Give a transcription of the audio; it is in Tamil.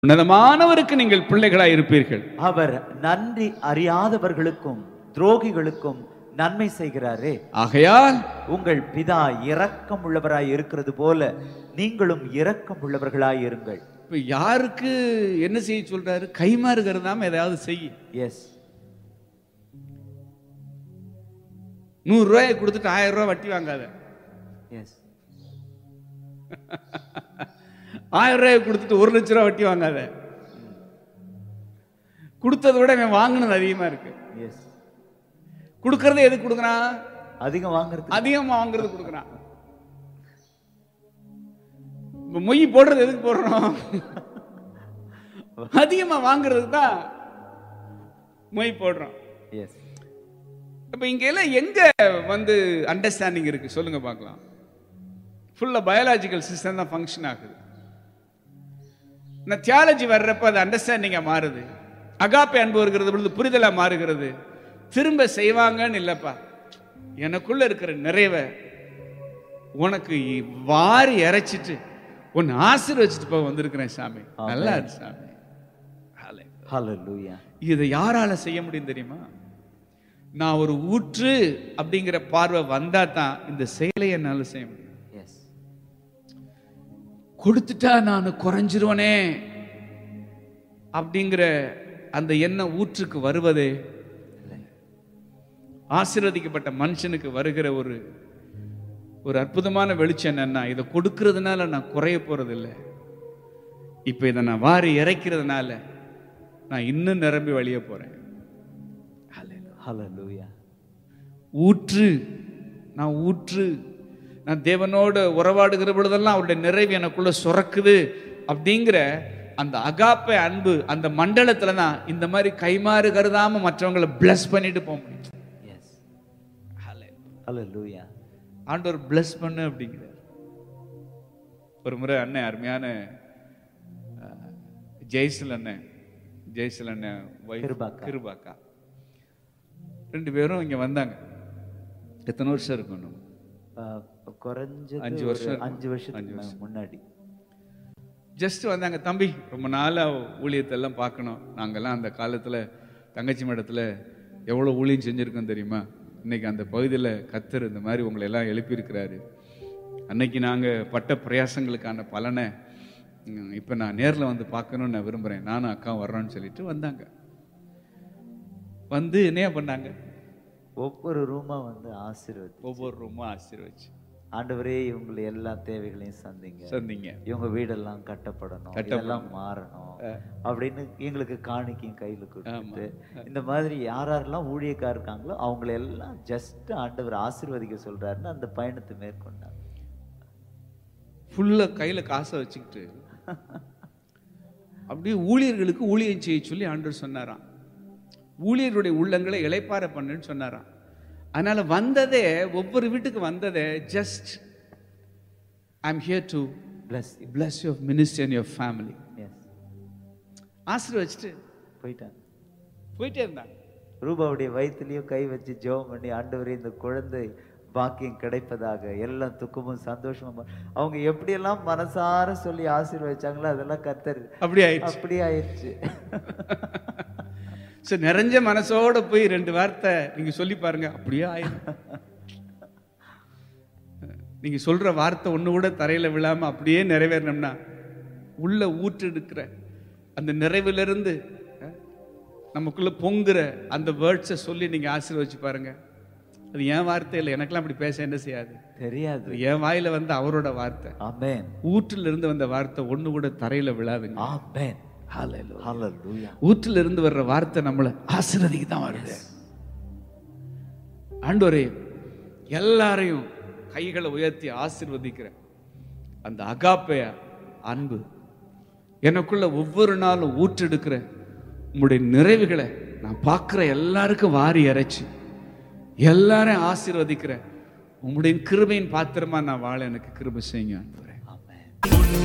உன்னதமானவருக்கு நீங்கள் பிள்ளைகளாய் இருப்பீர்கள் அவர் நன்றி அறியாதவர்களுக்கும் துரோகிகளுக்கும் நன்மை செய்கிறாரே ஆகையால் உங்கள் பிதா இரக்கம் உள்ளவராய் இருக்கிறது போல நீங்களும் இரக்கம் உள்ளவர்களாய் இருங்கள் இப்ப யாருக்கு என்ன செய்ய சொல்றாரு கைமாறுகிறதாம ஏதாவது செய் எஸ் நூறு ரூபாயை கொடுத்துட்டு ஆயிரம் ரூபாய் வட்டி வாங்காத எஸ் ஆயிரம் ரூபாயை கொடுத்துட்டு ஒரு லட்ச ரூபாய் வட்டி வாங்காத கொடுத்ததை விட இவன் வாங்கினது அதிகமா இருக்கு எஸ் கொடுக்கறதே எதுக்கு கொடுக்குறான் அதிகம் வாங்குறதுக்கு அதிகமா வாங்குறது கொடுக்குறான் இப்ப மொய் போடுறது எதுக்கு போடுறோம் அதிகமா வாங்குறதுக்கு தான் மொய் போடுறோம் எஸ் இப்ப இங்க எல்லாம் எங்க வந்து அண்டர்ஸ்டாண்டிங் இருக்கு சொல்லுங்க பார்க்கலாம் ஃபுல்லா பயாலாஜிக்கல் சிஸ்டம் தான் ஃபங்க்ஷன் ஆகுது நான் தியாலஜி வர்றப்ப அது அண்டர்ஸ்டாண்டிங்கா மாறுது அகாப்பை அன்பு வருகிறது பொழுது புரிதலா மாறுகிறது திரும்ப செய்வாங்கன்னு இல்லப்பா எனக்குள்ள இருக்கிற நிறைவை உனக்கு வாரி இறைச்சிட்டு உன்னை ஆசீர்வச்சிட்டு போக வந்திருக்கிறேன் சாமி நல்லா இருக்கு சாமி Hallelujah. ஹalleluya இதை யாரால செய்ய முடியும் தெரியுமா நான் ஒரு ஊற்று அப்படிங்கிற பார்வை வந்தா தான் இந்த செயலை என்னால செய்ய முடியும் எஸ் கொடுத்துட்டா நான் குறைஞ்சிருவனே அப்படிங்கிற அந்த எண்ணம் ஊற்றுக்கு வருவதே ஆசீர்வதிக்கப்பட்ட மனுஷனுக்கு வருகிற ஒரு ஒரு அற்புதமான வெளிச்சம் என்னன்னா இதை கொடுக்கறதுனால நான் குறைய போறது இல்லை இப்ப இதை நான் வாரி இறைக்கிறதுனால நான் இன்னும் நிரம்பி வழிய போறேன் ஹalleluya ஊற்று நான் ஊற்று நான் தேவனோட உறவாடுகிற பொழுதெல்லாம் அவருடைய நிறைவு எனக்குள்ள சுரக்குது அப்படிங்கிற அந்த அகாப்பை அன்பு அந்த மண்டலத்துல தான் இந்த மாதிரி கைமாறு கருதாம மற்றவங்களை bless பண்ணிட்டு போக முடியும் எஸ் ஹalleluya ஆண்டவர் bless பண்ணு அப்படிங்கிறார் ஒரு முறை அண்ணன் அருமையான அஹ், ஜெய்சல் அண்ணன் ஜெய்சல் அண்ணன் wife கிருபாக்கா. கிருபாக்கா ரெண்டு பேரும் இங்க வந்தாங்க எத்தனை வருஷம் இருக்கும் நம்ம? அஹ், குறைஞ்சது அஞ்சு ஒரு வருஷம் இருக்கும். அஞ்சு வருஷத்துக்கு அஞ்சு மே- முன்னாடி ஜஸ்ட் வந்தாங்க தம்பி ரொம்ப நாளா ஊழியத்தை எல்லாம் பார்க்கணும் நாங்கெல்லாம் அந்த காலத்துல தங்கச்சி மடத்துல எவ்வளவு ஊழியம் செஞ்சிருக்கோம் தெரியுமா இன்னைக்கு அந்த பகுதியில் கத்தர் இந்த மாதிரி உங்களை எல்லாம் எழுப்பியிருக்கிறாரு அன்னைக்கு நாங்க பட்ட பிரயாசங்களுக்கான பலனை ம், இப்ப நான் நேர்ல வந்து பார்க்கணும்னு நான் விரும்புறேன் நானும் அக்கா வர்றோன்னு சொல்லிட்டு வந்தாங்க வந்து என்ன பண்ணாங்க ஒவ்வொரு ரூமா வந்து ஆசீர்வதி ஒவ்வொரு ரூமும் ஆசீர்வச்சு ஆண்டவரே இவங்களை எல்லா தேவைகளையும் சந்திங்க சொன்னீங்க இவங்க வீடெல்லாம் கட்டப்படணும் இதெல்லாம் மாறணும் அப்படின்னு எங்களுக்கு காணிக்கையும் கையில கொடுத்துட்டு இந்த மாதிரி யார் யாரெல்லாம் ஊழியக்கார் இருக்காங்களோ அவங்களை எல்லாம் ஜஸ்ட் ஆண்டவர் ஆசீர்வதிக்க சொல்றாருன்னு அந்த பயணத்தை மேற்கொண்டாங்க ஃபுல்லா கையில காசை வச்சுக்கிட்டு அப்படியே ஊழியர்களுக்கு ஊழியம் செய்ய சொல்லி ஆண்டவர் சொன்னாராம் ஊழியர்களுடைய உள்ளங்களை இளைப்பார பண்ணுன்னு சொன்னாராம் அதனால வந்ததே ஒவ்வொரு வீட்டுக்கு வந்ததே just I am here to bless bless your ministry and your family yes ஆசீர்வச்சிட்டு போயிட்டாங்க போயிட்டே இருந்தாங்க ரூபாவுடைய வயிற்றுலயும் கை வச்சு ஜெபம் பண்ணி ஆண்டவரே இந்த குழந்தை பாக்கியம் கிடைப்பதாக எல்லாம் துக்கமும் சந்தோஷமும் அவங்க எப்படியெல்லாம் மனசார சொல்லி ஆசீர்வதிச்சாங்களோ அதெல்லாம் கத்தர் அப்படி ஆயிடுச்சு அப்படி ஆயிடுச்சு ஸோ நிறைஞ்ச மனசோட போய் ரெண்டு வார்த்தை நீங்க சொல்லி பாருங்க அப்படியே ஆயிடும் நீங்க சொல்ற வார்த்தை ஒண்ணு கூட தரையில விழாம அப்படியே நிறைவேறணும்னா உள்ள ஊற்றெடுக்கிற அந்த நிறைவிலிருந்து அஹ், நமக்குள்ள பொங்குற அந்த வேர்ட்ஸை சொல்லி நீங்க ஆசீர்வச்சு பாருங்க அது என் வார்த்தை இல்லை எனக்கெல்லாம் அப்படி பேச என்ன செய்யாது தெரியாது அது என் வாயில வந்து அவரோட வார்த்தை ஆமென் ஊற்றில் இருந்து வந்த வார்த்தை ஒண்ணு கூட தரையில விழாதுங்க ஆமென் ஹalleluya ஊற்றில் இருந்து வர்ற வார்த்தை நம்மளை ஆசீர்வதிக்கு தான் வருது ஆண்டவரே எல்லாரையும் கைகளை உயர்த்தி ஆசீர்வதிக்கிற அந்த அகாப்பைய அன்பு எனக்குள்ள ஒவ்வொரு நாளும் ஊற்றெடுக்கிற உம்முடைய நிறைவுகளை நான் பார்க்குற எல்லாருக்கும் வாரி இறைச்சி எல்லாரையும் ஆசீர்வதிக்கிற உம்முடைய கிருபையின் பாத்திரமா நான் வாழ எனக்கு கிருபை செய்யுங்க ஆண்டவரே